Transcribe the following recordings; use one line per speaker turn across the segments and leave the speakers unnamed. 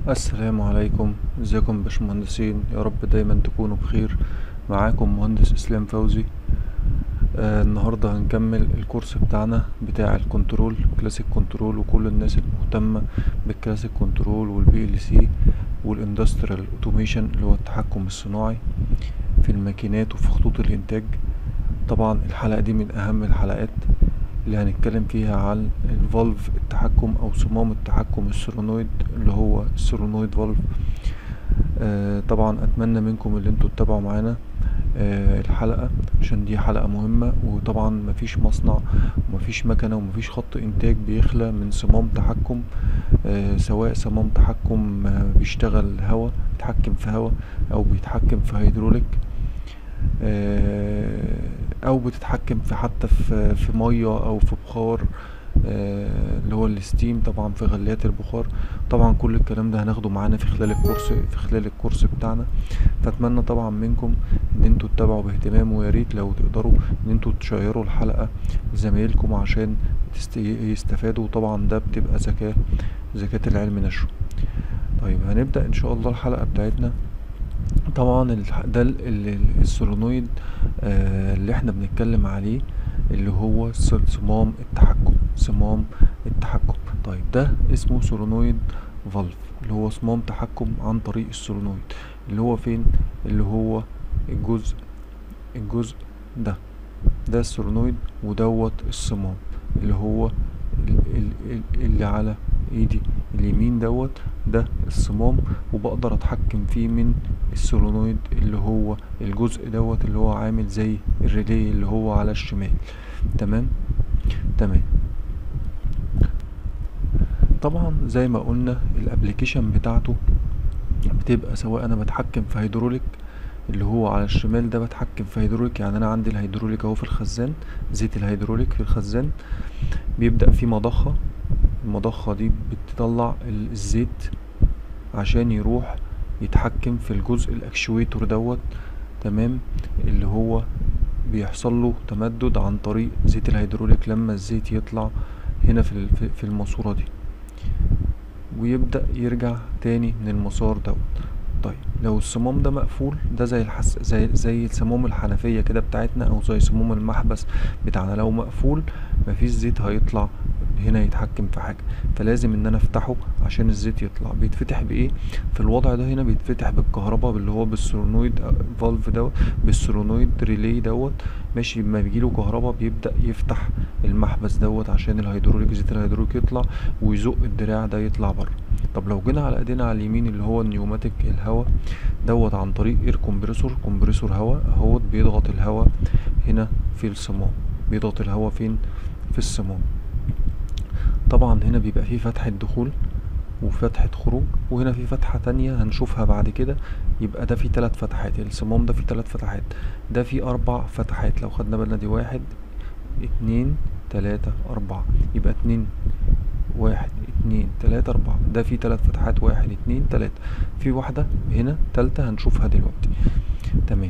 السلام عليكم ازيكم يا باشمهندسين يا رب دايما تكونوا بخير معاكم مهندس اسلام فوزي آه النهارده هنكمل الكورس بتاعنا بتاع الكنترول كلاسيك كنترول وكل الناس المهتمه بالكلاسيك كنترول والبي ال سي والاندستريال اوتوميشن اللي هو التحكم الصناعي في الماكينات وفي خطوط الانتاج طبعا الحلقه دي من اهم الحلقات اللي هنتكلم فيها عن الفالف التحكم او صمام التحكم السولونويد اللي هو السولونويد فالف آه طبعا اتمنى منكم اللي انتوا تتابعوا معانا آه الحلقة عشان دي حلقة مهمة وطبعا مفيش مصنع ومفيش مكنة ومفيش خط انتاج بيخلى من صمام تحكم آه سواء صمام تحكم آه بيشتغل هوا بيتحكم في هوا او بيتحكم في هيدروليك آه او بتتحكم في حتى في في ميه او في بخار آه اللي هو الستيم طبعا في غليات البخار طبعا كل الكلام ده هناخده معانا في خلال الكورس في خلال الكورس بتاعنا فاتمنى طبعا منكم ان انتوا تتابعوا باهتمام ويا ريت لو تقدروا ان انتوا تشيروا الحلقه لزمايلكم عشان يستفادوا طبعا ده بتبقى زكاه زكاه العلم نشره طيب هنبدا ان شاء الله الحلقه بتاعتنا طبعا ده السولونويد آه اللي احنا بنتكلم عليه اللي هو صمام التحكم صمام التحكم طيب ده اسمه سولونويد فالف اللي هو صمام تحكم عن طريق السولونويد اللي هو فين اللي هو الجزء الجزء ده ده السولونويد ودوت الصمام اللي هو اللي على ايدي اليمين دوت ده الصمام وبقدر اتحكم فيه من السولونويد اللي هو الجزء دوت اللي هو عامل زي الريلي اللي هو على الشمال تمام تمام طبعا زي ما قلنا الابليكيشن بتاعته بتبقى سواء انا بتحكم في هيدروليك اللي هو على الشمال ده بتحكم في هيدروليك يعني انا عندي الهيدروليك اهو في الخزان زيت الهيدروليك في الخزان بيبدأ في مضخة المضخة دي بتطلع الزيت عشان يروح يتحكم في الجزء الاكشويتور دوت تمام اللي هو بيحصل له تمدد عن طريق زيت الهيدروليك لما الزيت يطلع هنا في في الماسورة دي ويبدأ يرجع تاني من المسار دوت طيب لو الصمام ده مقفول ده زي الحس زي زي صمام الحنفيه كده بتاعتنا او زي صمام المحبس بتاعنا لو مقفول مفيش زيت هيطلع هنا يتحكم في حاجه فلازم ان انا افتحه عشان الزيت يطلع بيتفتح بايه في الوضع ده هنا بيتفتح بالكهرباء اللي هو بالسولونويد فالف دوت بالسولونويد ريلي دوت ماشي لما بيجيله كهرباء بيبدا يفتح المحبس دوت عشان الهيدروليك زيت الهيدروليك يطلع ويزق الدراع ده يطلع بره طب لو جينا على ايدينا على اليمين اللي هو النيوماتيك الهواء دوت عن طريق اير كومبريسور كومبريسور هواء اهوت بيضغط الهواء هنا في الصمام بيضغط الهواء فين في الصمام طبعا هنا بيبقى فيه فتحة دخول وفتحة خروج وهنا في فتحة تانية هنشوفها بعد كده يبقى ده فيه تلات فتحات الصمام ده فيه تلات فتحات ده فيه أربع فتحات لو خدنا بالنا دي واحد اتنين تلاتة أربعة يبقى اتنين واحد اتنين تلاتة أربعة ده فيه تلات فتحات واحد اتنين تلاتة في واحدة هنا تالتة هنشوفها دلوقتي تمام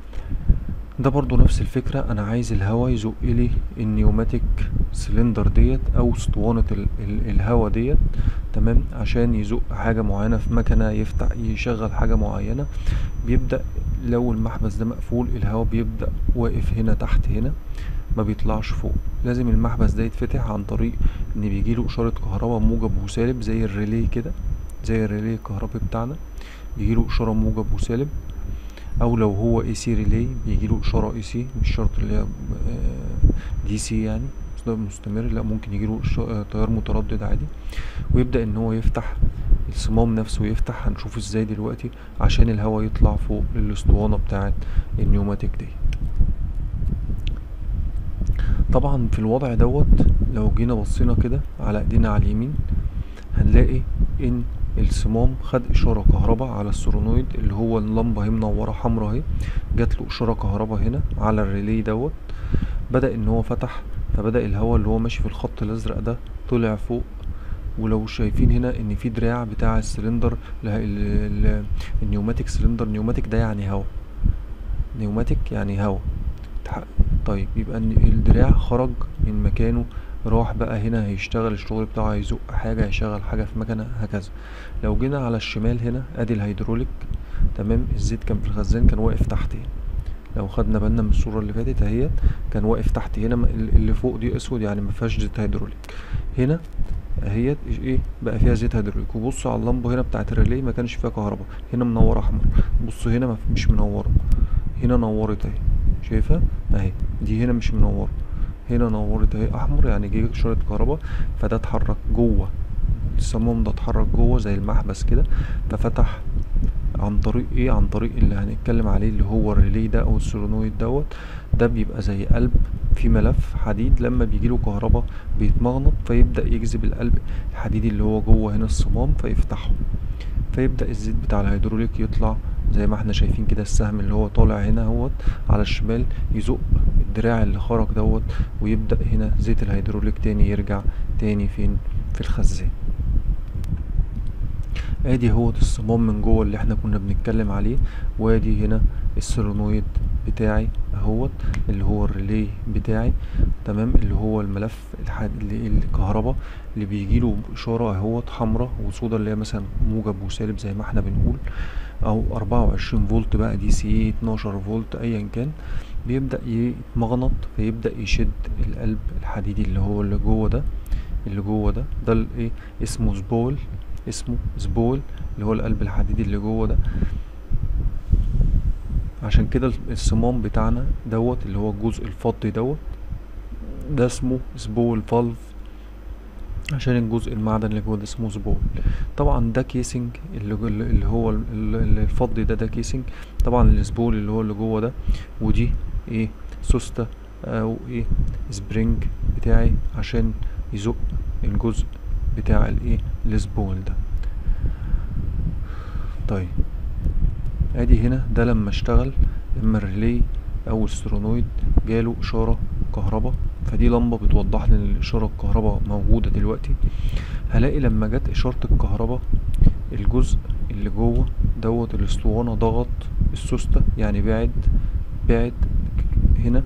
ده برضو نفس الفكرة أنا عايز الهوا يزق لي النيوماتيك سلندر ديت أو اسطوانة ال ال الهوا ديت تمام عشان يزق حاجة معينة في مكنة يفتح يشغل حاجة معينة بيبدأ لو المحبس ده مقفول الهوا بيبدأ واقف هنا تحت هنا ما بيطلعش فوق لازم المحبس ده يتفتح عن طريق ان بيجيله اشارة كهرباء موجب وسالب زي الريلي كده زي الريلي الكهربي بتاعنا بيجيله اشارة موجب وسالب او لو هو اي سي ريلي بيجيله اشارة اي سي مش شرط اللي هي دي سي يعني مستمر لا ممكن يجيله تيار متردد عادي ويبدأ ان هو يفتح الصمام نفسه يفتح هنشوف ازاي دلوقتي عشان الهواء يطلع فوق للاسطوانة بتاعت النيوماتيك دي طبعا في الوضع دوت لو جينا بصينا كده على ايدينا على اليمين هنلاقي ان الصمام خد اشاره كهرباء على السولونويد اللي هو اللمبه اهي منوره حمرا اهي جات له اشاره كهرباء هنا على الريلي دوت بدا ان هو فتح فبدا الهواء اللي هو ماشي في الخط الازرق ده طلع فوق ولو شايفين هنا ان في دراع بتاع السلندر النيوماتيك سلندر نيوماتيك ده يعني هواء نيوماتيك يعني هواء طيب يبقى الدراع خرج من مكانه راح بقى هنا هيشتغل الشغل بتاعه هيزق حاجة هيشغل حاجة في مكنة هكذا لو جينا على الشمال هنا ادي الهيدروليك تمام الزيت كان في الخزان كان واقف تحت هنا لو خدنا بالنا من الصورة اللي فاتت اهيت كان واقف تحت هنا م- اللي فوق دي اسود يعني مفيهاش زيت هيدروليك هنا اهيت ايه بقى فيها زيت هيدروليك وبص على اللمبه هنا بتاعت الريلي ما كانش فيها كهرباء هنا منور احمر بص هنا مف- مش منوره هنا نورت اهي شايفها اهي دي هنا مش منوره هنا نورت اهي احمر يعني جه اشاره كهرباء فده اتحرك جوه الصمام ده اتحرك جوه زي المحبس كده ففتح عن طريق ايه عن طريق اللي هنتكلم عليه اللي هو الريلي ده او السولونويد دوت ده بيبقى زي قلب في ملف حديد لما بيجيله كهرباء بيتمغنط فيبدأ يجذب القلب الحديدي اللي هو جوه هنا الصمام فيفتحه فيبدأ الزيت بتاع الهيدروليك يطلع زي ما احنا شايفين كده السهم اللي هو طالع هنا اهوت على الشمال يزق الدراع اللي خرج دوت ويبدأ هنا زيت الهيدروليك تاني يرجع تاني فين في الخزان ادي هوت الصمام من جوه اللي احنا كنا بنتكلم عليه وادي هنا السولونويد بتاعي اهوت اللي هو الريلي بتاعي تمام اللي هو الملف الحد... اللي الكهرباء اللي بيجيله اشاره اهوت حمراء وسودا اللي هي مثلا موجب وسالب زي ما احنا بنقول او 24 فولت بقى دي سي 12 فولت ايا كان بيبدا يتمغنط فيبدا يشد القلب الحديدي اللي هو اللي جوه ده اللي جوه ده ده الايه اسمه سبول اسمه سبول اللي هو القلب الحديدي اللي جوه ده عشان كده الصمام بتاعنا دوت اللي هو الجزء الفضي دوت ده اسمه سبول فالف عشان الجزء المعدن اللي جوه ده اسمه سبول طبعا ده كيسنج اللي, جو- اللي هو ال- ال- الفضي ده ده كيسنج طبعا السبول اللي هو اللي جوه ده ودي ايه سوسته او ايه سبرينج بتاعي عشان يزق الجزء بتاع الايه السبول ده طيب ادي هنا ده لما اشتغل لما الريلي او السولونويد جاله اشاره كهرباء فدي لمبه بتوضح لي ان الاشاره الكهرباء موجوده دلوقتي هلاقي لما جت اشاره الكهرباء الجزء اللي جوه دوت الاسطوانه ضغط السوسته يعني بعد بعد هنا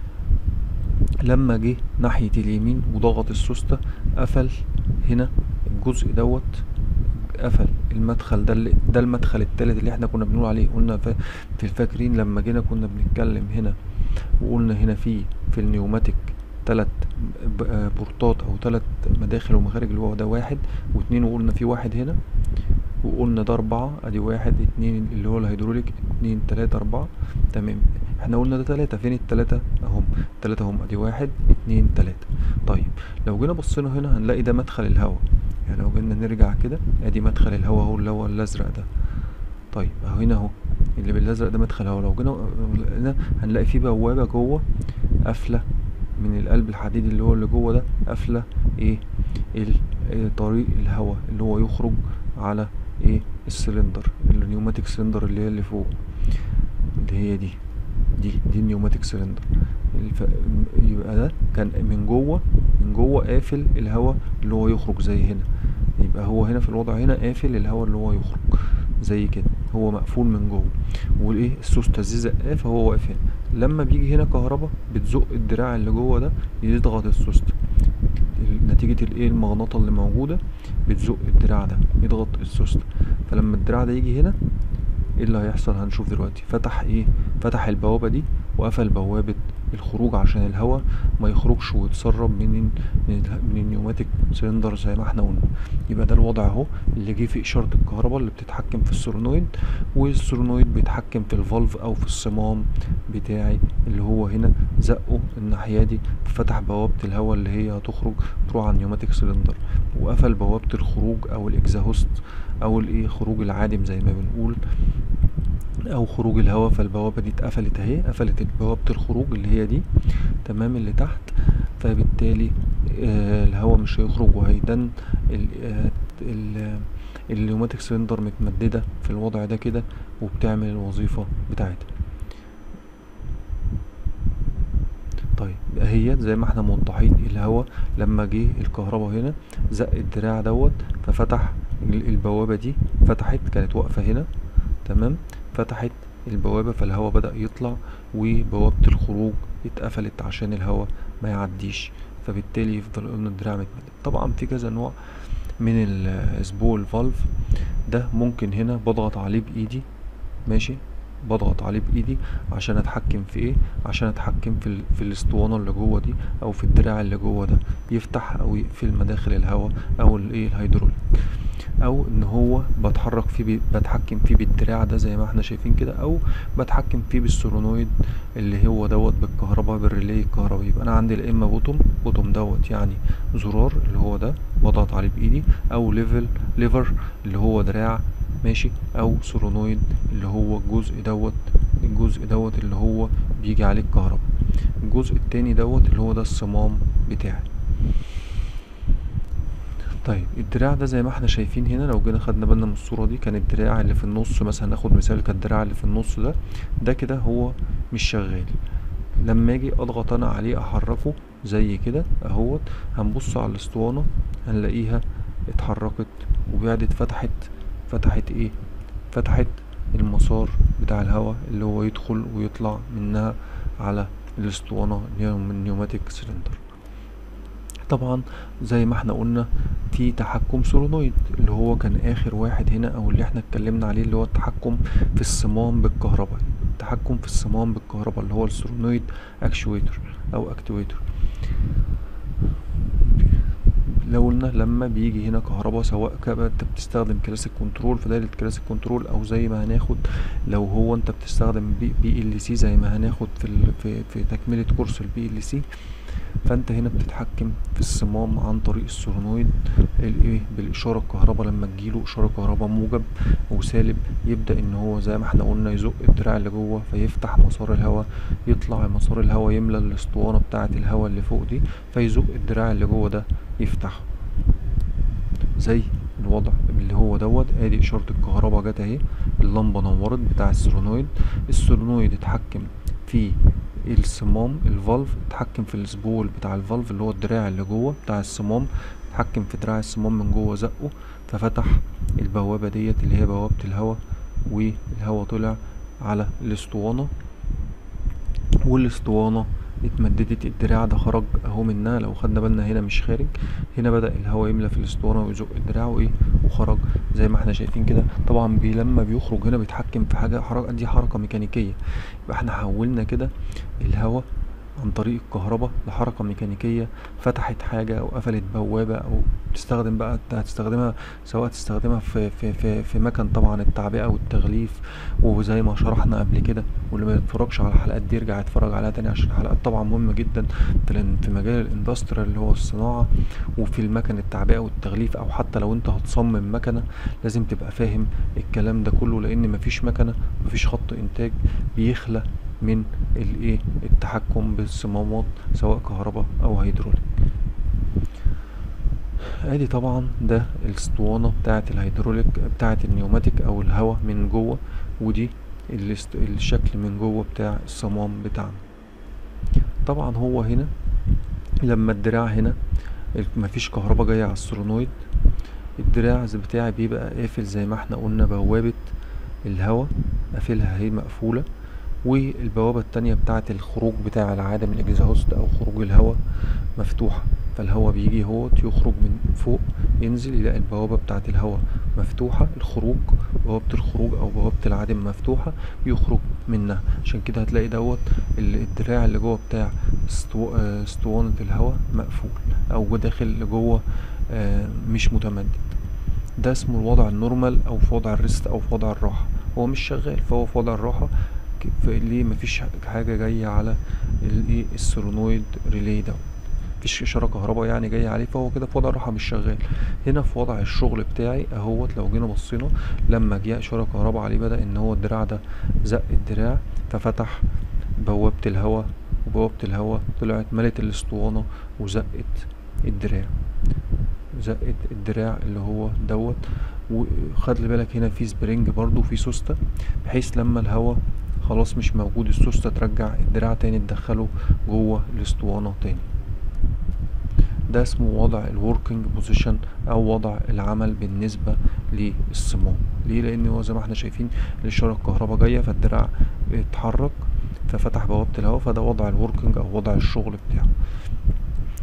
لما جه ناحيه اليمين وضغط السوسته قفل هنا الجزء دوت قفل المدخل ده اللي ده المدخل التالت اللي احنا كنا بنقول عليه قلنا ف- في الفاكرين لما جينا كنا بنتكلم هنا وقلنا هنا في في النيوماتيك تلات ب- آه بورتات او تلات مداخل ومخارج اللي هو ده واحد واتنين وقلنا في واحد هنا وقلنا ده اربعة ادي واحد اتنين اللي هو الهيدروليك اتنين تلاتة اربعة تمام احنا قلنا ده تلاتة فين التلاتة اهم التلاتة هم ادي واحد اتنين تلاتة طيب لو جينا بصينا هنا هنلاقي ده مدخل الهواء يعني لو جينا نرجع كده ادي مدخل الهواء اهو اللي هو الازرق ده طيب اهو هنا اهو اللي بالازرق ده مدخل هواء لو جينا هنا هنلاقي فيه بوابة جوه قافلة من القلب الحديدي اللي هو اللي جوه ده قافلة ايه ال- إيه طريق الهواء اللي هو يخرج على ايه السلندر النيوماتيك سلندر اللي هي اللي فوق اللي هي دي دي دي النيوماتيك سلندر الف... يبقى ده كان من جوه من جوه قافل الهواء اللي هو يخرج زي هنا يبقى هو هنا في الوضع هنا قافل الهواء اللي هو يخرج زي كده هو مقفول من جوه والايه السوسته دي زقاه فهو واقف هنا لما بيجي هنا كهرباء بتزق الدراع اللي جوه ده يضغط السوسته نتيجة الايه المغناطة اللي موجودة بتزق الدراع ده يضغط السوسته فلما الدراع ده يجي هنا ايه اللي هيحصل هنشوف دلوقتي فتح ايه فتح البوابة دي وقفل بوابة الخروج عشان الهواء ما يخرجش ويتسرب من من, ال- من النيوماتيك سلندر زي ما احنا قلنا يبقى ده الوضع اهو اللي جه في اشارة الكهرباء اللي بتتحكم في السولونويد والسولونويد بيتحكم في الفالف او في الصمام بتاعي اللي هو هنا زقه الناحية دي فتح بوابة الهواء اللي هي هتخرج تروح على النيوماتيك سلندر وقفل بوابة الخروج او الاكزاهوست او الايه خروج العادم زي ما بنقول او خروج الهواء فالبوابه دي اتقفلت اهي قفلت بوابه الخروج اللي هي دي تمام اللي تحت فبالتالي آه الهواء مش هيخرج وهيدن ال- آه، ال- النيوماتيك سلندر متمدده في الوضع ده كده وبتعمل الوظيفه بتاعتها طيب اهيت زي ما احنا موضحين الهواء لما جه الكهرباء هنا زق الدراع دوت ففتح ال- البوابه دي فتحت كانت واقفه هنا تمام فتحت البوابة فالهواء بدأ يطلع وبوابة الخروج اتقفلت عشان الهواء ما يعديش فبالتالي يفضل قلنا الدراع متمدد طبعا في كذا نوع من السبول فالف ده ممكن هنا بضغط عليه بايدي ماشي بضغط عليه بايدي عشان اتحكم في ايه عشان اتحكم في ال... في الاسطوانه اللي جوه دي او في الدراع اللي جوه ده يفتح او يقفل مداخل الهواء او الايه الهيدروليك او ان هو بتحرك فيه بي... بتحكم فيه بالدراع ده زي ما احنا شايفين كده او بتحكم فيه بالسولونويد اللي هو دوت بالكهرباء بالريلي الكهربائي يبقى انا عندي الاما بوتوم بوتوم دوت يعني زرار اللي هو ده بضغط عليه بايدي او ليفل ليفر اللي هو دراع ماشي او سولونويد اللي هو الجزء دوت الجزء دوت اللي هو بيجي عليه الكهرباء الجزء التاني دوت اللي هو ده الصمام بتاعي طيب الدراع ده زي ما احنا شايفين هنا لو جينا خدنا بالنا من الصورة دي كان الدراع اللي في النص مثلا ناخد مثال كان الدراع اللي في النص ده ده كده هو مش شغال لما اجي اضغط انا عليه احركه زي كده اهوت هنبص على الاسطوانة هنلاقيها اتحركت وبعدت فتحت فتحت ايه فتحت المسار بتاع الهواء اللي هو يدخل ويطلع منها على الاسطوانة اللي هي من نيوماتيك سلندر طبعا زي ما احنا قلنا في تحكم سولونويد اللي هو كان اخر واحد هنا او اللي احنا اتكلمنا عليه اللي هو التحكم في الصمام بالكهرباء التحكم في الصمام بالكهرباء اللي هو السولونويد اكشويتر او اكتويتر لو قلنا لما بيجي هنا كهرباء سواء انت بتستخدم كلاسيك كنترول فدايرة كلاسيك كنترول او زي ما هناخد لو هو انت بتستخدم بي, بي ال سي زي ما هناخد في ال في, في تكملة كورس البي ال سي فانت هنا بتتحكم في الصمام عن طريق السولونويد الايه بالاشاره الكهرباء لما تجيله اشاره كهرباء موجب وسالب يبدا ان هو زي ما احنا قلنا يزق الدراع اللي جوه فيفتح مسار الهواء يطلع مسار الهواء يملى الاسطوانه بتاعه الهواء اللي فوق دي فيزق الدراع اللي جوه ده يفتح زي الوضع اللي هو دوت ادي اشاره الكهرباء جت اهي اللمبه نورت بتاع السولونويد السولونويد اتحكم في الصمام الفالف اتحكم في السبول بتاع الفالف اللي هو الدراع اللي جوه بتاع الصمام اتحكم في دراع الصمام من جوه زقه ففتح البوابة ديت اللي هي بوابة الهواء والهواء طلع على الاسطوانة والاسطوانة اتمددت الدراع ده خرج اهو منها لو خدنا بالنا هنا مش خارج هنا بدأ الهواء يملى في الاسطوانة ويزق الدراع وايه وخرج زي ما احنا شايفين كده طبعا بي لما بيخرج هنا بيتحكم في حاجة حركة دي حركة ميكانيكية يبقى احنا حولنا كده الهواء عن طريق الكهرباء لحركة ميكانيكية فتحت حاجة أو قفلت بوابة أو تستخدم بقى هتستخدمها سواء تستخدمها في في في, في مكان طبعا التعبئة والتغليف وزي ما شرحنا قبل كده واللي ما يتفرجش على الحلقات دي يرجع يتفرج عليها تاني عشان الحلقات طبعا مهمة جدا في مجال الاندستريال اللي هو الصناعة وفي المكن التعبئة والتغليف أو حتى لو أنت هتصمم مكنة لازم تبقى فاهم الكلام ده كله لأن مفيش مكنة مفيش خط إنتاج بيخلى من الايه التحكم بالصمامات سواء كهرباء او هيدروليك ادي طبعا ده الاسطوانة بتاعة الهيدروليك بتاعة النيوماتيك او الهواء من جوه ودي الشكل من جوه بتاع الصمام بتاعنا طبعا هو هنا لما الدراع هنا مفيش كهرباء جاية على السولونويد الدراع بتاعي بيبقى قافل زي ما احنا قلنا بوابة الهواء قافلها هي مقفولة والبوابة التانية بتاعة الخروج بتاع العادة من الاكزهوست او خروج الهواء مفتوحة فالهواء بيجي هوت يخرج من فوق ينزل يلاقي البوابة بتاعة الهواء مفتوحة الخروج بوابة الخروج او بوابة العدم مفتوحة يخرج منها عشان كده هتلاقي دوت الدراع اللي جوه بتاع اسطوانة الهواء مقفول او داخل لجوه مش متمدد ده اسمه الوضع النورمال او في وضع الريست او في وضع الراحة هو مش شغال فهو في وضع الراحة ليه مفيش حاجة جاية على الايه السولونويد ريلي ده مفيش اشارة كهرباء يعني جاية عليه فهو كده في وضع راحة مش شغال هنا في وضع الشغل بتاعي اهوت لو جينا بصينا لما جه اشارة كهرباء عليه بدأ ان هو الدراع ده زق الدراع ففتح بوابة الهواء وبوابة الهواء طلعت ملت الاسطوانة وزقت الدراع زقت الدراع اللي هو دوت وخد بالك هنا في سبرينج برضو في سوستة بحيث لما الهواء خلاص مش موجود السوستة ترجع الدراع تاني تدخله جوه الاسطوانة تاني ده اسمه وضع الوركينج بوزيشن او وضع العمل بالنسبة للصمام ليه لان هو زي ما احنا شايفين الاشارة الكهرباء جاية فالدراع اتحرك ففتح بوابة الهواء فده وضع الوركينج او وضع الشغل بتاعه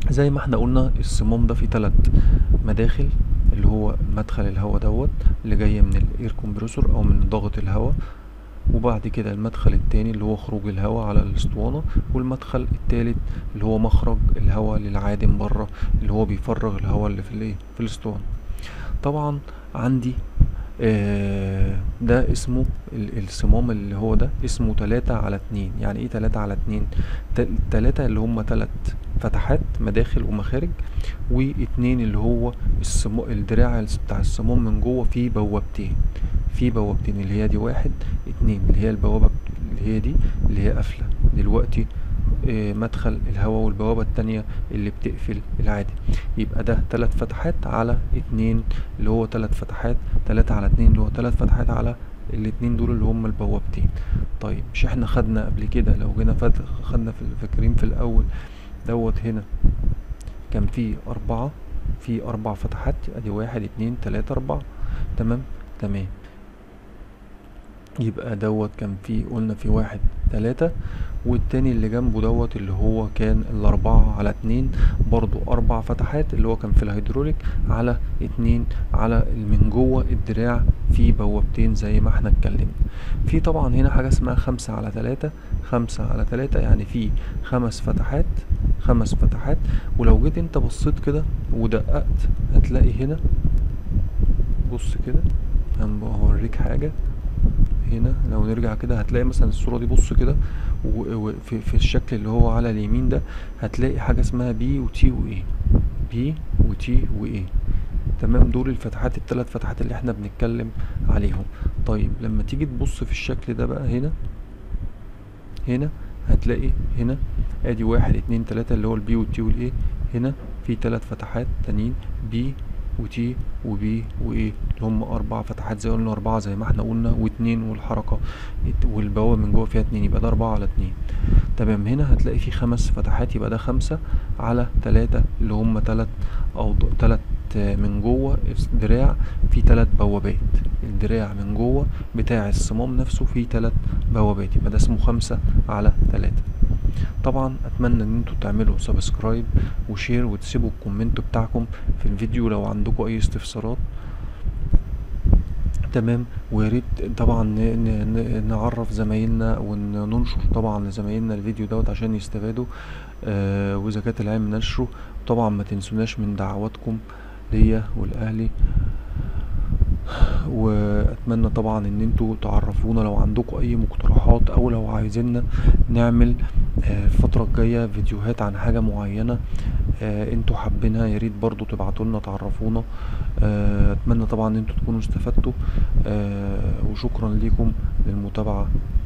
زي ما احنا قلنا الصمام ده فيه تلات مداخل اللي هو مدخل الهواء دوت اللي جاي من الاير كومبريسور او من ضغط الهواء وبعد كده المدخل التاني اللي هو خروج الهواء على الاسطوانة والمدخل التالت اللي هو مخرج الهواء للعادم بره اللي هو بيفرغ الهواء اللي في الايه في الاسطوانة طبعا عندي آه ده اسمه ال- الصمام اللي هو ده اسمه تلاتة على اتنين يعني ايه تلاتة على اتنين تل- تلاتة اللي هم تلات فتحات مداخل ومخارج واتنين اللي هو الصم... الدراع الس- بتاع الصمام من جوه فيه بوابتين فيه بوابتين اللي هي دي واحد اتنين اللي هي البوابة بت- اللي هي دي اللي هي قافلة دلوقتي آه، مدخل الهواء والبوابة التانية اللي بتقفل العادي يبقى ده تلات فتحات على اتنين اللي هو تلات فتحات تلاتة على اتنين اللي هو تلات فتحات على الاتنين دول اللي هم البوابتين طيب مش احنا خدنا قبل كده لو جينا فات خدنا في فاكرين في الأول دوت هنا كان في أربعة في أربع فتحات ادي واحد اتنين تلاتة أربعة تمام تمام يبقى دوت كان في قلنا في واحد تلاتة والتاني اللي جنبه دوت اللي هو كان الأربعة على اتنين برضو أربع فتحات اللي هو كان في الهيدروليك على اتنين على من جوه الدراع في بوابتين زي ما احنا اتكلمنا في طبعا هنا حاجة اسمها خمسة على تلاتة خمسة على تلاتة يعني في خمس فتحات خمس فتحات ولو جيت انت بصيت كده ودققت هتلاقي هنا بص كده انا هوريك حاجة هنا لو نرجع كده هتلاقي مثلا الصورة دي بص كده وفي في الشكل اللي هو على اليمين ده هتلاقي حاجة اسمها بي وتي وايه بي وتي وايه تمام دول الفتحات الثلاث فتحات اللي احنا بنتكلم عليهم طيب لما تيجي تبص في الشكل ده بقى هنا هنا هتلاقي هنا ادي واحد اتنين تلاتة اللي هو البي والتي والايه هنا في تلات فتحات تانيين بي وتي وبي وايه اللي هم اربع فتحات زي قلنا اربعة زي ما احنا قلنا واتنين والحركة ات- والبوابة من جوه فيها اتنين يبقى ده اربعة على اتنين تمام هنا هتلاقي في خمس فتحات يبقى ده خمسة على تلاتة اللي هم تلات او ض- تلات آه، من جوه دراع في تلات بوابات الدراع من جوه بتاع الصمام نفسه فيه تلات بوابات يبقى ده اسمه خمسة على تلاتة طبعا اتمنى ان انتوا تعملوا سبسكرايب وشير وتسيبوا الكومنت بتاعكم في الفيديو لو عندكم اي استفسارات تمام ويا ريت طبعا ن- ن- ن- نعرف زمايلنا وننشر طبعا لزمايلنا الفيديو دوت عشان يستفادوا آه واذا كانت العلم نشره طبعا ما تنسوناش من دعواتكم ليا والاهلي واتمنى طبعا ان انتوا تعرفونا لو عندكم اي مقترحات او لو عايزيننا نعمل آه، الفترة الجاية فيديوهات عن حاجة معينة آه، انتوا حابينها يا ريت برضو تبعتوا لنا تعرفونا آه، اتمنى طبعا ان انتوا تكونوا استفدتوا آه، وشكرا ليكم للمتابعة